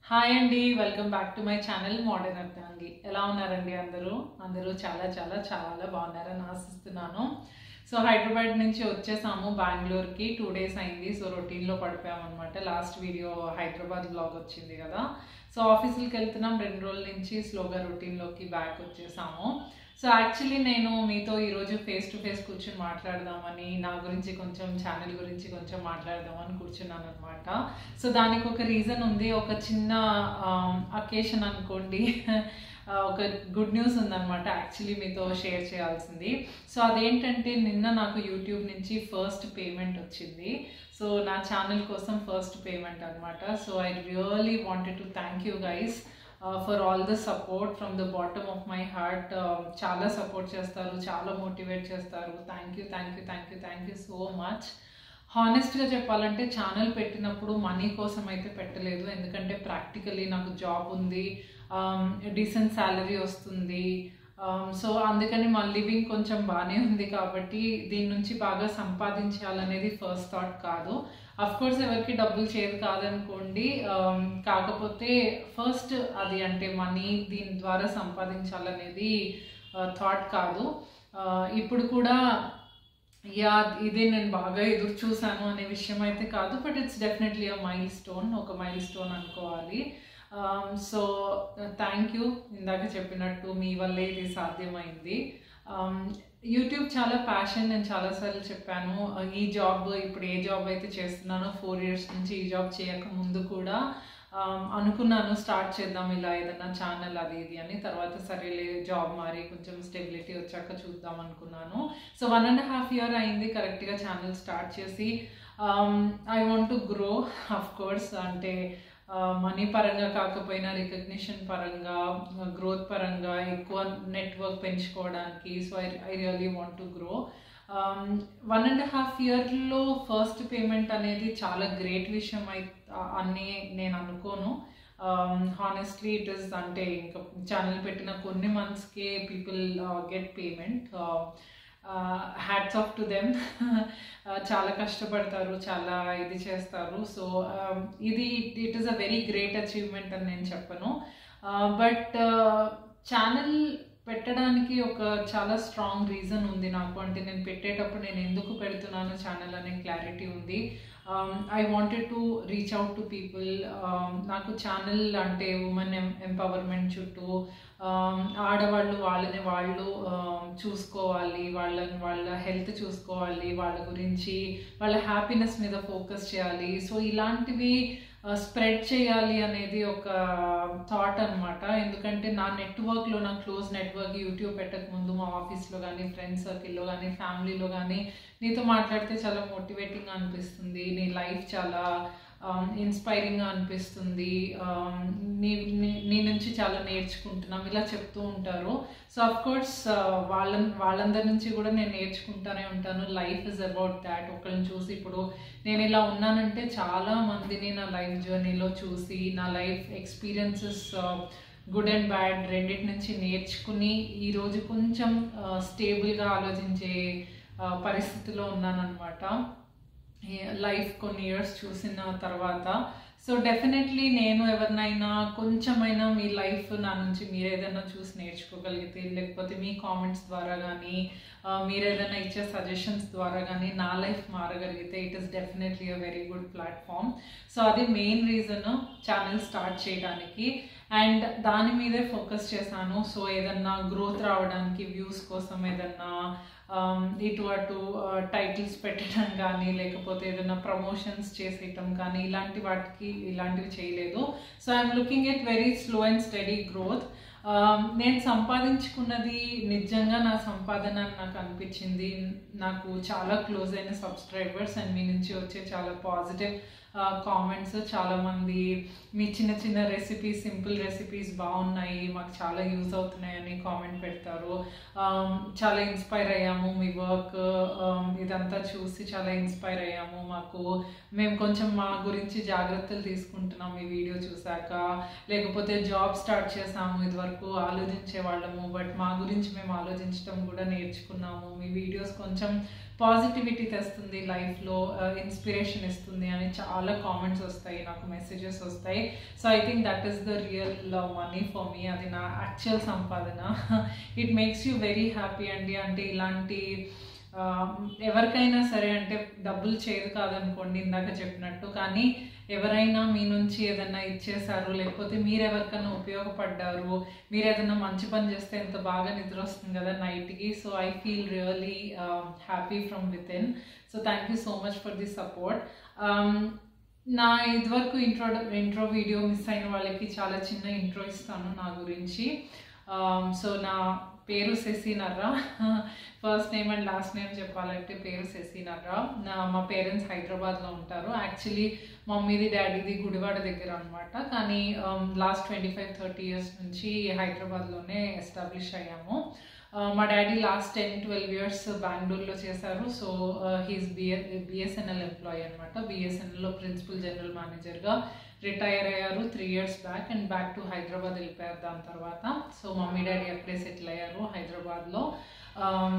Hi అండి welcome back to my channel modern అర్థాంగి ఎలా ఉన్నారండి అందరూ అందరూ చాలా చాలా చాలా బాగున్నారని ఆశిస్తున్నాను సో హైదరాబాద్ నుంచి వచ్చేసాము బెంగళూరుకి టూ డేస్ అయింది సో రొటీన్లో పడిపోయామన్నమాట లాస్ట్ వీడియో హైదరాబాద్ బ్లాగ్ వచ్చింది కదా సో ఆఫీసులకి వెళ్తున్నాం రెండు రోజుల నుంచి స్లోగా రొటీన్లోకి బ్యాక్ వచ్చేసాము సో యాక్చువల్లీ నేను మీతో ఈరోజు ఫేస్ టు ఫేస్ కూర్చొని మాట్లాడదామని నా గురించి కొంచెం ఛానల్ గురించి కొంచెం మాట్లాడదామని కూర్చున్నాను అనమాట సో దానికి ఒక రీజన్ ఉంది ఒక చిన్న అకేషన్ అనుకోండి ఆ, ఒక గుడ్ న్యూస్ ఉందన్నమాట యాక్చువల్లీ మీతో షేర్ చేయాల్సింది సో అదేంటంటే నిన్న నాకు యూట్యూబ్ నుంచి ఫస్ట్ పేమెంట్ వచ్చింది సో నా ఛానల్ కోసం ఫస్ట్ పేమెంట్ అనమాట so I really wanted to thank you guys for all the support from the bottom of my heart చాలా సపోర్ట్ చేస్తారు చాలా మోటివేట్ చేస్తారు thank you thank you thank you thank you so much హానెస్ట్గా చెప్పాలంటే channel పెట్టినప్పుడు money కోసం అయితే పెట్టలేదు ఎందుకంటే ప్రాక్టికలీ నాకు జాబ్ ఉంది డీసెంట్ శాలరీ వస్తుంది సో అందుకని మా లివింగ్ కొంచెం బాగానే ఉంది కాబట్టి దీని నుంచి బాగా సంపాదించాలనేది ఫస్ట్ థాట్ కాదు అఫ్ కోర్స్ ఎవరికి డబ్బులు చేయదు కాదనుకోండి um, కాకపోతే ఫస్ట్ అది అంటే మనీ దీని ద్వారా సంపాదించాలనేది థాట్ కాదు Uh, ఇప్పుడు కూడా యా ఇదే నేను బాగా ఎదురు చూసాను అనే విషయం అయితే కాదు but it's definitely a milestone ఒక మైల్ స్టోన్ అనుకోవాలి సో థ్యాంక్ యూ ఇందాక చెప్పినట్టు మీ వల్లే ఇది సాధ్యమైంది యూట్యూబ్ చాలా ప్యాషన్ నేను చాలాసార్లు చెప్పాను ఈ జాబ్ ఇప్పుడు ఏ జాబ్ అయితే చేస్తున్నానో ఫోర్ ఇయర్స్ నుంచి ఈ జాబ్ చేయక ముందు కూడా um, అనుకున్నాను స్టార్ట్ చేద్దాం ఇలా ఏదైనా ఛానల్ అది ఇది అని తర్వాత సరేలే జాబ్ మారి కొంచెం స్టెబిలిటీ వచ్చాక చూద్దాం అనుకున్నాను so one and half year అయింది కరెక్ట్గా ఛానల్ స్టార్ట్ చేసి I want to grow of course అంటే మనీ పరంగా కాకపోయినా రికగ్నిషన్ పరంగా గ్రోత్ పరంగా ఎక్కువ నెట్వర్క్ పెంచుకోవడానికి so I I really want to grow one and half ఇయర్లో ఫస్ట్ పేమెంట్ అనేది చాలా గ్రేట్ విషయం అయి అని నేను అనుకోను హానెస్ట్లీ ఇట్ ఇస్ అంటే ఇంకా ఛానల్ పెట్టిన కొన్ని మంత్స్కే people get payment hats off to them చాలా కష్టపడతారు చాలా ఇది చేస్తారు సో ఇది it is a very great achievement అని నేను చెప్పను బట్ ఛానల్ పెట్టడానికి ఒక చాలా స్ట్రాంగ్ రీజన్ ఉంది నాకు అంటే నేను పెట్టేటప్పుడు నేను ఎందుకు పెడుతున్నాను ఛానల్ అనే క్లారిటీ ఉంది I wanted to reach out to people నాకు ఛానల్ అంటే ఉమెన్ ఎంపవర్మెంట్ చుట్టూ um, ఆడవాళ్ళు వాళ్ళని వాళ్ళు um, చూసుకోవాలి వాళ్ళని వాళ్ళ హెల్త్ చూసుకోవాలి వాళ్ళ గురించి వాళ్ళ హ్యాపీనెస్ మీద ఫోకస్ చేయాలి సో ఇలాంటివి స్ప్రెడ్ చేయాలి అనేది ఒక థాట్ అనమాట ఎందుకంటే నా నెట్వర్క్లో నా క్లోజ్ నెట్వర్క్ యూట్యూబ్ పెట్టక ముందు మా ఆఫీస్లో కానీ ఫ్రెండ్స్ సర్కిల్లో కానీ ఫ్యామిలీలో కానీ నీతో మాట్లాడితే చాలా మోటివేటింగ్గా అనిపిస్తుంది నీ లైఫ్ చాలా ఇన్స్పైరింగ్గా అనిపిస్తుంది um, నీ నీ- నీ నుంచి చాలా నేర్చుకుంటున్నాం ఇలా చెప్తూ ఉంటారు సో అఫ్ కోర్స్ వాళ్ళ వాళ్ళందరి నుంచి కూడా నేను నేర్చుకుంటానే ఉంటాను లైఫ్ ఇస్ అబౌట్ దాట్ ఒకళ్ళని చూసి ఇప్పుడు నేను ఇలా ఉన్నానంటే చాలా మందిని నా లైఫ్ జర్నీలో చూసి నా life experiences good and bad రెండింటి నుంచి నేర్చుకుని ఈరోజు కొంచెం స్టేబుల్గా ఆలోచించే ఆ, పరిస్థితిలో ఉన్నానన్నమాట లైఫ్ కొన్ని ఇయర్స్ చూసిన తర్వాత సో డెఫినెట్లీ నేను ఎవరినైనా కొంచెమైనా మీ లైఫ్ నా నుంచి మీరు ఏదైనా చూసి నేర్చుకోగలిగితే లేకపోతే మీ కామెంట్స్ ద్వారా కానీ మీరు ఏదైనా ఇచ్చే సజెషన్స్ ద్వారా కానీ నా లైఫ్ మారగలిగితే it is definitely a very good platform so అది మెయిన్ రీజన్ ఛానల్ స్టార్ట్ చేయడానికి అండ్ దాని మీదే ఫోకస్ చేశాను సో ఏదన్నా గ్రోత్ రావడానికి వ్యూస్ కోసం ఏదన్నా um, ఇటు అటు టైటిల్స్ పెట్టడం కానీ లేకపోతే ఏదైనా ప్రమోషన్స్ చేసేయటం కానీ ఇలాంటి వాటికి ఇలాంటివి చేయలేదు so I'm looking at very slow and steady growth నేను సంపాదించుకున్నది నిజంగా నా సంపాదన అని నాకు అనిపించింది నాకు చాలా క్లోజ్ అయిన సబ్స్క్రైబర్స్ అండ్ మీ నుంచి వచ్చే చాలా పాజిటివ్ కామెంట్స్ చాలామంది మీ చిన్న చిన్న రెసిపీస్ సింపుల్ రెసిపీస్ బాగున్నాయి మాకు చాలా యూజ్ అవుతున్నాయని కామెంట్ పెడతారు Um, చాలా ఇన్స్పైర్ అయ్యాము మీ వర్క్ ఇదంతా చూసి చాలా ఇన్స్పైర్ అయ్యాము మాకు మేము కొంచెం మా గురించి జాగ్రత్తలు తీసుకుంటున్నాం ఈ వీడియో చూసాక లేకపోతే జాబ్ స్టార్ట్ చేసాము ఇదివరకు వరకు ఆలోచించే వాళ్ళము బట్ మా గురించి మేము ఆలోచించడం కూడా నేర్చుకున్నాము మీ వీడియోస్ కొంచెం పాజిటివిటీ తెస్తుంది లైఫ్లో ఇన్స్పిరేషన్ ఇస్తుంది అని చాలా కామెంట్స్ వస్తాయి నాకు మెసేజెస్ వస్తాయి so I think that is the real money for me అది నా యాక్చువల్ సంపాదన it makes you very happy అండి అంటే ఇలాంటి ఆ, ఎవరికైనా సరే అంటే డబ్బులు చేయదు కాదనుకోండి ఇందాక చెప్పినట్టు కానీ ఎవరైనా మీ నుంచి ఏదైనా ఇచ్చేసారు లేకపోతే మీరు ఎవరికైనా ఉపయోగపడ్డారు మీరు ఏదైనా మంచి పని చేస్తే ఎంత బాగా నిద్ర వస్తుంది కదా నైట్కి so I feel really happy from within so thank you so much for the support నా ఇదివరకు ఇంట్రో ఇంట్రో వీడియో మిస్ అయిన వాళ్ళకి చాలా చిన్న ఇంట్రో ఇస్తాను నా గురించి సో నా పేరు Sashi Narra first name and last name చెప్పాలంటే పేరు శశి నర్రా నా మా పేరెంట్స్ హైదరాబాద్లో ఉంటారు యాక్చువల్లీ మమ్మీది డాడీది గుడివాడ దగ్గర అనమాట కానీ last twenty five thirty years నుంచి హైదరాబాద్లోనే ఎస్టాబ్లిష్ అయ్యాము Uh, మా daddy last ten twelve years బెంగళూరులో చేశారు so he's BA BSNL employee అనమాట బిఎస్ఎన్ఎల్లో ప్రిన్సిపల్ జనరల్ మేనేజర్గా రిటైర్ అయ్యారు three years back and back to Hyderabad వెళ్ళిపోయారు దాని తర్వాత సో మమ్మీ డాడీ అక్కడే సెటిల్ అయ్యారు హైదరాబాద్లో Um,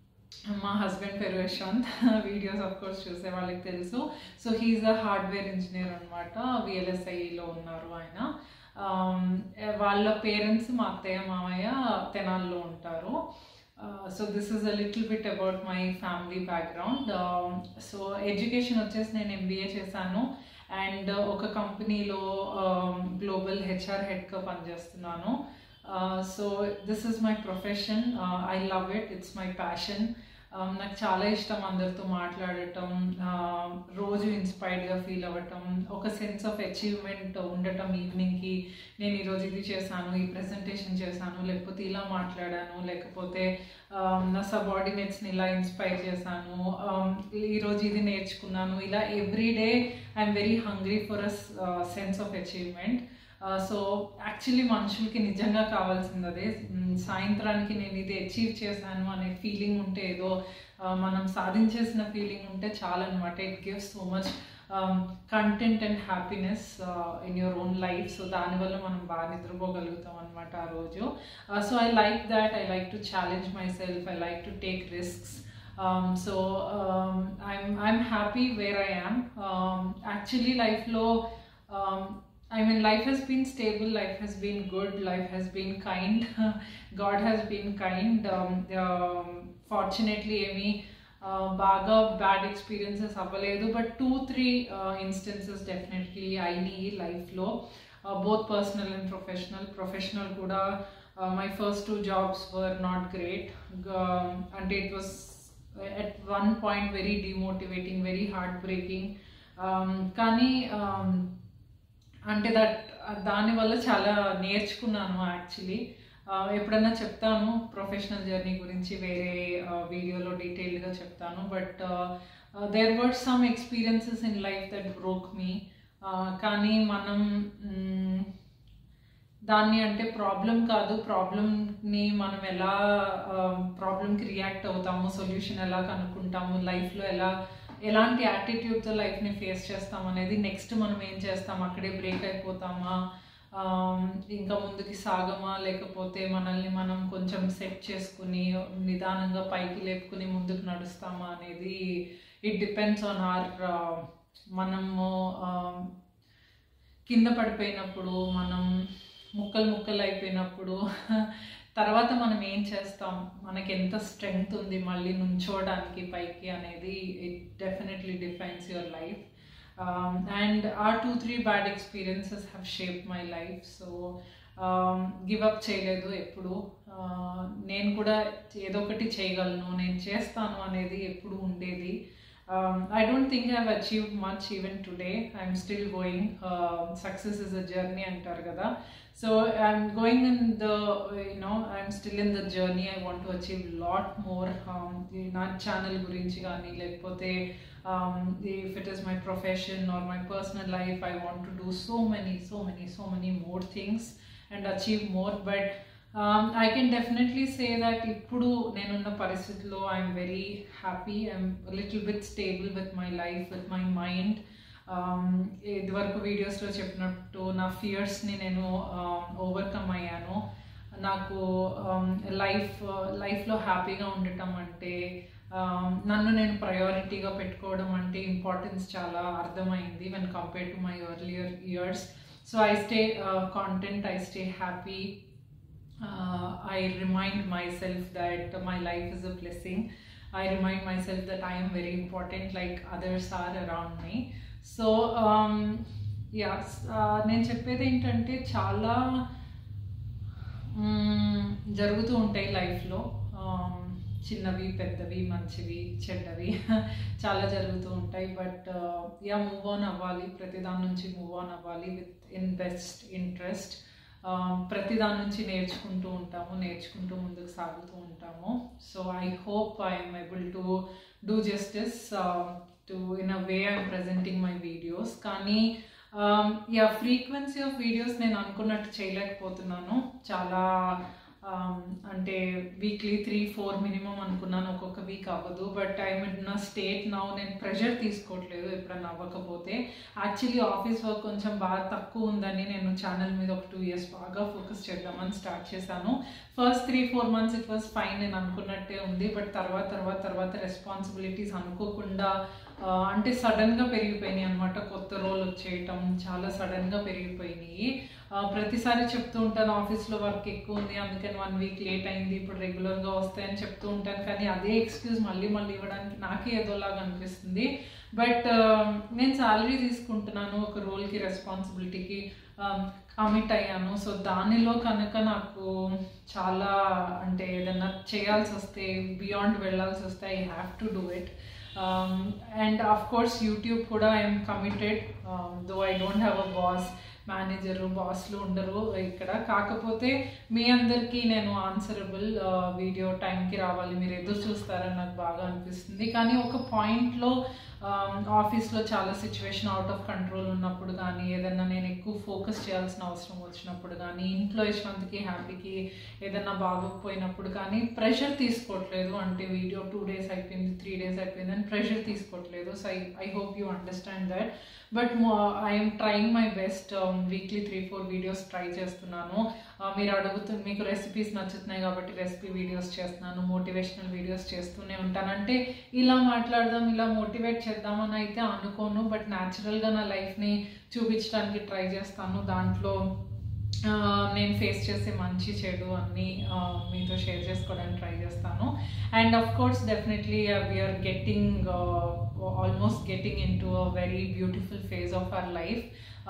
మా హస్బెండ్ పేరు యశ్వంత్ వీడియోస్ ఆఫ్ కోర్స్ చూసే వాళ్ళకి తెలుసు so he is a hardware engineer అనమాట విఎల్ఎస్ఐలో ఉన్నారు ఆయన Um, వాళ్ళ పేరెంట్స్ మా అత్తయ్య మామయ్య తెనాల్లో ఉంటారు so this is a little bit about my family background so education వచ్చేసి నేను ఎంబీఏ చేశాను అండ్ ఒక కంపెనీలో గ్లోబల్ హెచ్ఆర్ హెడ్గా పనిచేస్తున్నాను so this is my profession I love it it's my passion నాకు చాలా ఇష్టం అందరితో మాట్లాడటం uh, రోజు ఇన్స్పైర్డ్గా ఫీల్ అవ్వటం ఒక సెన్స్ ఆఫ్ అచీవ్మెంట్ ఉండటం ఈవినింగ్కి నేను ఈరోజు ఇది చేశాను ఈ ప్రెజెంటేషన్ చేశాను లేకపోతే ఇలా మాట్లాడాను లేకపోతే um, నా సబార్డినేట్స్ని ఇలా ఇన్స్పైర్ చేశాను um, ఈరోజు ఇది నేర్చుకున్నాను ఇలా every day I'm very hungry for a sense of achievement so actually మనుషులకి నిజంగా కావాల్సింది అదే మ్, సాయంత్రానికి నేను ఇది అచీవ్ చేశాను అనే ఫీలింగ్ ఉంటే ఏదో ఆ, మనం సాధించేసిన ఫీలింగ్ ఉంటే చాలన్నమాట it gives so much content and happiness in your own life so దానివల్ల మనం బాగా నిద్రపోగలుగుతాం అనమాట ఆ రోజు so I like that I like to challenge myself I like to take risks um, so um, I'm I'm happy where I am. Um, actually, life low. Um, I mean, life has been stable. Life has been good. Life has been kind. God has been kind. Um, um, fortunately, Amy. బాగా bad experiences అవ్వలేదు but two three instances definitely అయినాయి లైఫ్లో both personal and professional professional కూడా my first two jobs were not great అంటే it was at one point very demotivating very heartbreaking um, కానీ um, అంటే that దానివల్ల చాలా నేర్చుకున్నాను యాక్చువల్లీ ఎప్పుడన్నా చెప్తాను ప్రొఫెషనల్ జర్నీ గురించి వేరే వీడియోలో డీటెయిల్గా చెప్తాను but there were some experiences in life that broke me కానీ మనం మ్, దాన్ని అంటే ప్రాబ్లం కాదు ప్రాబ్లమ్ని మనం ఎలా ప్రాబ్లమ్కి రియాక్ట్ అవుతాము సొల్యూషన్ ఎలా కనుక్కుంటాము లైఫ్లో ఎలా ఎలాంటి యాటిట్యూడ్తో లైఫ్ని ఫేస్ చేస్తాం అనేది నెక్స్ట్ మనం ఏం చేస్తాం అక్కడే బ్రేక్ అయిపోతామా ఆమ్, ఇంకా ముందుకి సాగమా లేకపోతే మనల్ని మనం కొంచెం సెట్ చేసుకుని నిదానంగా పైకి లేపుకుని ముందుకు నడుస్తామా అనేది ఇట్ డిపెండ్స్ ఆన్ ఆర్ మనము ఆమ్, కింద పడిపోయినప్పుడు మనం ముక్కలు ముక్కలు అయిపోయినప్పుడు తర్వాత మనం ఏం చేస్తాం మనకి ఎంత స్ట్రెంగ్త్ ఉంది మళ్ళీ నుంచోడానికి పైకి అనేది it definitely defines your life and uh two three bad experiences have shape my life so give up చేయలేదు ఎప్పుడు Uh, నేను కూడా ఏదో ఒకటి చేయగలను నేను చేస్తాను అనేది ఎప్పుడు ఉండేది I don't think I've achieved much even today I'm still going success is a journey అంటారు కదా so I'm going in the you know I'm still in the journey I want to achieve lot more నా channel గురించి కానీ లేకపోతే if it is my profession or my personal life I want to do so many so many so many more things and achieve more but I can definitely say that ఇప్పుడు నేనున్న పరిస్థితిలో I'm very happy I'm little bit stable with my life with my mind ఇదివరకు వీడియోస్లో చెప్పినట్టు నా ఫియర్స్ని నేను overcome అయ్యాను నాకు లైఫ్ లైఫ్లో హ్యాపీగా ఉండటం అంటే um, నన్ను నేను ప్రయారిటీగా పెట్టుకోవడం అంటే ఇంపార్టెన్స్ చాలా అర్థమైంది when compare to my earlier years so I stay content I stay happy uh, I remind myself that my life is a blessing. I remind myself that I am very important, like others are around me. So yeah నేను చెప్పేది ఏంటంటే చాలా మ్మ్, జరుగుతూ ఉంటాయి లైఫ్లో చిన్నవి పెద్దవి మంచివి చెడ్డవి చాలా జరుగుతూ ఉంటాయి బట్ యా మూవ్ ఆన్ అవ్వాలి ప్రతి దాని నుంచి మూవ్ ఆన్ అవ్వాలి విత్ ఇన్ బెస్ట్ ఇంట్రెస్ట్ ప్రతి దాని నుంచి నేర్చుకుంటూ ఉంటాము నేర్చుకుంటూ ముందుకు సాగుతూ ఉంటాము so I hope I'm able to do justice to in a way I'm presenting my videos కానీ యా ఫ్రీక్వెన్సీ ఆఫ్ వీడియోస్ నేను అనుకున్నట్టు చేయలేకపోతున్నాను చాలా um, అంటే వీక్లీ త్రీ ఫోర్ మినిమం అనుకున్నాను ఒక్కొక్క వీక్ అవ్వదు బట్ ఐ మీన్ నా స్టేట్ నా నేను ప్రెషర్ తీసుకోవట్లేదు ఎప్పుడన్నా అవ్వకపోతే యాక్చువల్లీ ఆఫీస్ వర్క్ కొంచెం బాగా తక్కువ ఉందని నేను ఛానల్ మీద ఒక టూ ఇయర్స్ బాగా ఫోకస్ చేద్దామని స్టార్ట్ చేశాను first three four months it was fine నేను అనుకున్నట్టే ఉంది బట్ తర్వాత తర్వాత తర్వాత రెస్పాన్సిబిలిటీస్ అనుకోకుండా ఆ, అంటే సడన్గా పెరిగిపోయినాయి అనమాట కొత్త రోల్ వచ్చేయటం చాలా సడన్గా పెరిగిపోయినాయి ఆ, ప్రతిసారి చెప్తూ ఉంటాను ఆఫీస్లో వర్క్ ఎక్కువ ఉంది అందుకని వన్ వీక్ లేట్ అయింది ఇప్పుడు రెగ్యులర్గా వస్తాయని చెప్తూ ఉంటాను కానీ అదే ఎక్స్క్యూజ్ మళ్ళీ మళ్ళీ ఇవ్వడానికి నాకే ఏదోలాగా అనిపిస్తుంది బట్ నేను శాలరీ తీసుకుంటున్నాను ఒక రోల్కి రెస్పాన్సిబిలిటీకి కమిట్ అయ్యాను సో దానిలో కనుక నాకు చాలా అంటే ఏదన్నా చేయాల్సి వస్తే బియాండ్ వెళ్ళాల్సి వస్తే I have to do it and of course YouTube కూడా I'm committed though I don't have a boss manager బాస్లు ఉండరు ఇక్కడ కాకపోతే మీ అందరికీ నేను ఆన్సరబుల్ వీడియో టైంకి రావాలి మీరు ఎదురు చూస్తారని నాకు బాగా అనిపిస్తుంది కానీ ఒక పాయింట్లో ఆఫీస్లో చాలా సిచ్యువేషన్ అవుట్ ఆఫ్ కంట్రోల్ ఉన్నప్పుడు కానీ ఏదైనా నేను ఎక్కువ ఫోకస్ చేయాల్సిన అవసరం వచ్చినప్పుడు కానీ ఇంట్లో యశ్వంత్కి హ్యాపీకి ఏదైనా బాగోకపోయినప్పుడు కానీ ప్రెషర్ తీసుకోవట్లేదు అంటే వీడియో టూ డేస్ అయిపోయింది త్రీ డేస్ అయిపోయింది అని ప్రెషర్ తీసుకోవట్లేదు so I I hope you understand that but I'm trying my best weekly three four videos try చేస్తున్నాను Uh, మీరు అడుగుతు మీకు రెసిపీస్ నచ్చుతున్నాయి కాబట్టి రెసిపీ వీడియోస్ చేస్తున్నాను మోటివేషనల్ వీడియోస్ చేస్తూనే ఉంటాను అంటే ఇలా మాట్లాడదాం ఇలా మోటివేట్ చేద్దామని అయితే అనుకోను బట్ న్యాచురల్గా నా లైఫ్ని చూపించడానికి ట్రై చేస్తాను దాంట్లో ఆ, నేను ఫేస్ చేసే మంచి చెడు అన్నీ ఆ, మీతో షేర్ చేసుకోవడానికి ట్రై చేస్తాను and of course definitely we're getting almost getting in to a very beautiful phase of our life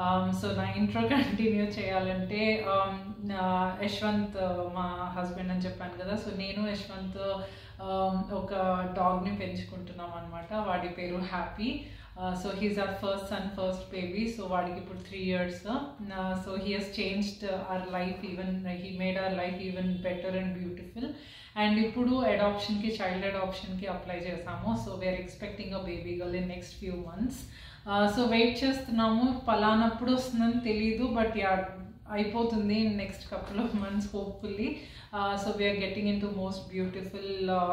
so నా ఇంట్రో కంటిన్యూ చేయాలంటే um, నా యశ్వంత్ uh, మా హస్బెండ్ అని చెప్పాను కదా సో నేను యశ్వంత్ um, ఒక డాగ్ని పెంచుకుంటున్నాం అనమాట వాడి పేరు happy so he's our first son first baby so వాడికి ఇప్పుడు three years so he he's changed our life even he made our life even better and beautiful and ఇప్పుడు అడాప్షన్కి చైల్డ్ అడాప్షన్కి అప్లై చేసాము so we're expecting a baby girl in next few months so wait చేస్తున్నాము పలానప్పుడు వస్తుందని తెలియదు but yeah అయిపోతుంది next couple of months hopefully so we're getting in to most beautiful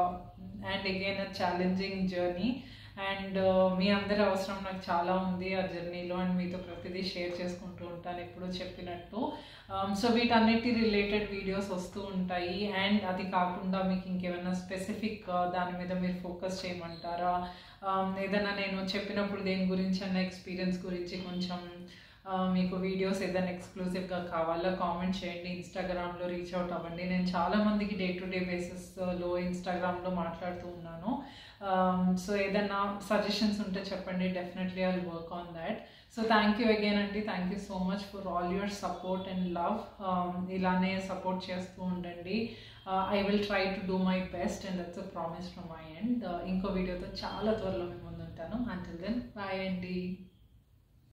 and again a challenging journey and మీ అందరి అవసరం నాకు చాలా ఉంది ఆ జర్నీలో అండ్ మీతో ప్రతిదీ షేర్ చేసుకుంటూ ఉంటాను ఎప్పుడూ చెప్పినట్టు సో వీటన్నిటి రిలేటెడ్ వీడియోస్ వస్తూ ఉంటాయి అండ్ అది కాకుండా మీకు ఇంకేమైనా స్పెసిఫిక్ దాని మీద మీరు ఫోకస్ చేయమంటారా Um, ఏదైనా నేను చెప్పినప్పుడు దేని గురించి అన్న ఎక్స్పీరియన్స్ గురించి కొంచెం ఆ, మీకు వీడియోస్ ఏదైనా ఎక్స్క్లూజివ్గా కావాలా కామెంట్ చేయండి ఇన్స్టాగ్రామ్లో రీచ్ అవుట్ అవ్వండి నేను చాలా మందికి డే టు డే బేసిస్లో ఇన్స్టాగ్రామ్లో మాట్లాడుతూ ఉన్నాను సో ఏదైనా సజెషన్స్ ఉంటే చెప్పండి definitely I work on that so thank you again అండి thank you so much for all your support and love ఇలానే సపోర్ట్ చేస్తూ ఉండండి I will try to do my best and that's a promise from my end ఇంకో వీడియోతో చాలా త్వరలో మేము ముందుంటాను అంటిల్ దెన్ బాయ్ అండి